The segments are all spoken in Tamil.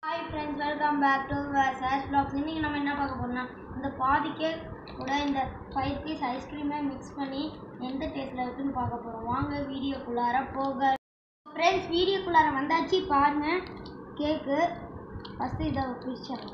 hi friends welcome back to சாஸ் vlogs இன்றைக்கி நம்ம என்ன பார்க்க போறோம்னா இந்த பாதி கேக் கூட இந்த ஃபைவ் பீஸ் ஐஸ்கிரீமை மிக்ஸ் பண்ணி எந்த டேஸ்ட்டில் இருக்குன்னு பார்க்க போகிறோம் வாங்க வீடியோக்குள்ளார போக ஃப்ரெண்ட்ஸ் வீடியோக்குள்ளார வந்தாச்சு பாருங்க கேக்கு ஃபஸ்ட்டு இதை பிரிச்சிடலாம்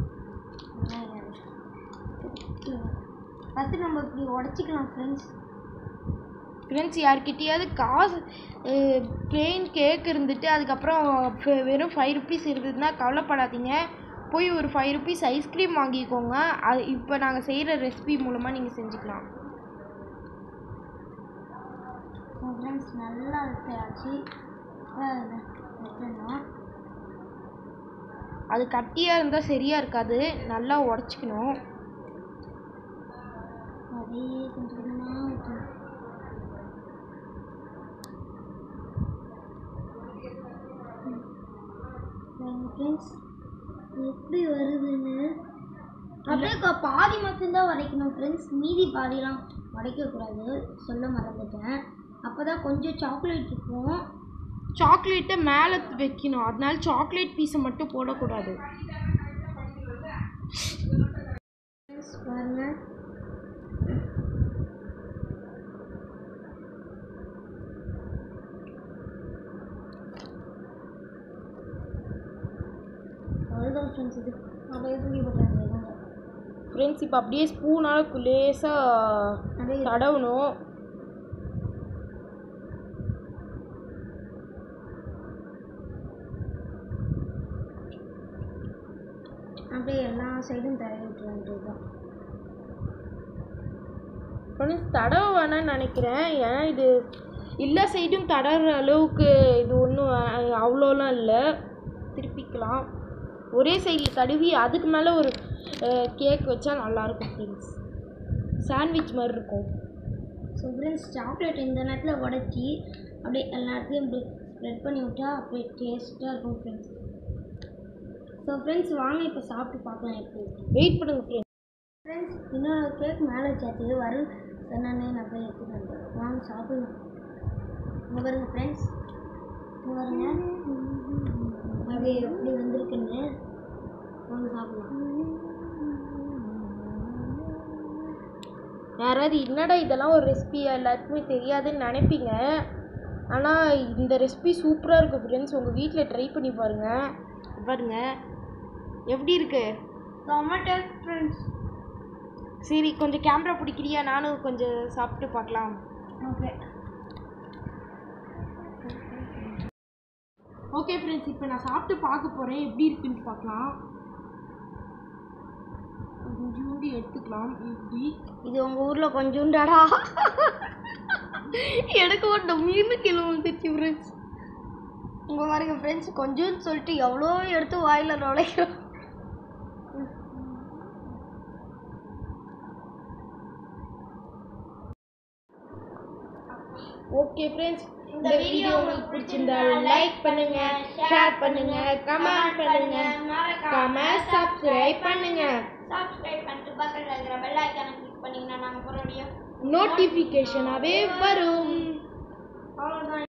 ஃபஸ்ட்டு நம்ம இப்படி உடச்சிக்கலாம் ஃப்ரெண்ட்ஸ் ஃப்ரெண்ட்ஸ் யார்கிட்டயாவது காசு பிளெயின் கேக் இருந்துட்டு அதுக்கப்புறம் ஃப- வெறும் ஃபைவ் ருபீஸ் இருந்ததுன்னா கவலைப்படாதீங்க போய் ஒரு ஃபைவ் ருபீஸ் ஐஸ்கிரீம் வாங்கிக்கோங்க அது இப்போ நாங்கள் செய்கிற ரெசிபி மூலமாக நீங்கள் செஞ்சுக்கலாம் ஃப்ரெண்ட்ஸ் நல்லா எடுத்தாச்சு வைக்கணும் அது கட்டியாக இருந்தால் சரியாக இருக்காது நல்லா உடச்சிக்கணும் அப்படியே கொஞ்சம் கொஞ்சமாக வைக்கணும் ஃப்ரெண்ட்ஸ் எப்படி வருதுன்னு அப்படியே க- பாதி மட்டும்தான் உடைக்கணும் ஃப்ரெண்ட்ஸ் மீதி பாதிலாம் உடைக்கக்கூடாது சொல்ல மறந்துட்டேன் அப்போ தான் கொஞ்சம் சாக்லேட் இருக்கும் சாக்லேட்டை மேலே வைக்கணும் அதனால சாக்லேட் பீஸை மட்டும் போடக்கூடாது ஃப்ரெண்ட்ஸ் பாருங்க அவ்வளோதான் ஃப்ரெண்ட்ஸ் இது அப்படியே தூக்கி போட்டாங்க ஃப்ரெண்ட்ஸ் இப்போ அப்படியே ஸ்பூனால் லேசாக அப்படியே தடவணும் அப்படியே எல்லா சைடும் தடவி விட்டுற வேண்டியதுதான் ஃப்ரெண்ட்ஸ் தடவை வேணாம்னு நினைக்கிறேன் ஏன்னா இது எல்லா சைடும் தடவுற அளவுக்கு இது ஒன்றும் அவ்வளோலாம் இல்லை திருப்பிக்கலாம் ஒரே சைடில் தடவி அதுக்கு மேலே ஒரு கேக் வச்சா நல்லாயிருக்கும் ஃப்ரெண்ட்ஸ் சாண்ட்விச் மாதிரி இருக்கும் ஸோ ஃப்ரெண்ட்ஸ் சாக்லேட் இந்த நேரத்தில் உடச்சி அப்படியே எல்லா இடத்துலையும் இப்படி ஸ்ப்ரெட் பண்ணி விட்டா அப்படியே டேஸ்ட்டாக இருக்கும் ஃப்ரெண்ட்ஸ் ஸோ ஃப்ரெண்ட்ஸ் வாங்க இப்போ சாப்பிட்டு பார்க்கலாம் எப்படி இருக்கு வெயிட் பண்ணுங்க ஃப்ரெண்ட்ஸ் ஃப்ரெண்ட்ஸ் இன்னொரு கேக் மேலே வச்சாச்சு வரும் சொன்னானே நான் போய் எடுத்துட்டு வந்தேன் வாங்க சாப்பிடலாம் இங்கே பாருங்க ஃப்ரெண்ட்ஸ் இங்கே பாருங்க அப்படியே எப்படி வந்திருக்குன்னு வாங்க சாப்பிடலாம் யாராவது என்னடா இதெல்லாம் ஒரு ரெசிபியா எல்லாருக்குமே தெரியாதுன்னு நினைப்பீங்க ஆனால் இந்த ரெசிபி சூப்பராக இருக்கும் ஃப்ரெண்ட்ஸ் உங்கள் வீட்டில் ட்ரை பண்ணி பாருங்கள் பாருங்க எப்படி இருக்கு டொமேட்டோ ஃப்ரெண்ட்ஸ் சரி கொஞ்சம் கேமரா பிடிக்கிறியா நானும் கொஞ்சம் சாப்பிட்டு பார்க்கலாம் ஓகே ஓகே ஃப்ரெண்ட்ஸ் இப்போ நான் சாப்பிட்டு பார்க்க போகிறேன் எப்படி இருக்குன்னு பார்க்கலாம் கொஞ்சோண்டு எடுத்துக்கலாம் இப்படி இது உங்கள் ஊரில் கொஞ்சோண்டாடா எனக்கு ஒரு மீன் கிலோ வந்துச்சு ஃப்ரெண்ட்ஸ் உங்க பாருங்க ஃப்ரெண்ட்ஸ் கொஞ்சம்னு சொல்லிட்டு எவ்வளோ எடுத்து வாயில நுழைக்கிறோம் ஓகே ஃப்ரெண்ட்ஸ் இந்த வீடியோ உங்களுக்கு பிடிச்சிருந்தா லைக் பண்ணுங்க ஷேர் பண்ணுங்க கமெண்ட் பண்ணுங்க மறக்காம சப்ஸ்கிரைப் பண்ணுங்க சப்ஸ்கிரைப் பண்ணிட்டு பக்கத்தில் இருக்கிற பெல் ஐக்கானை கிளிக் பண்ணீங்கன்னா நாங்கள் போகிற வீடியோ நோட்டிஃபிகேஷனாகவே வரும் அவ்வளோதான்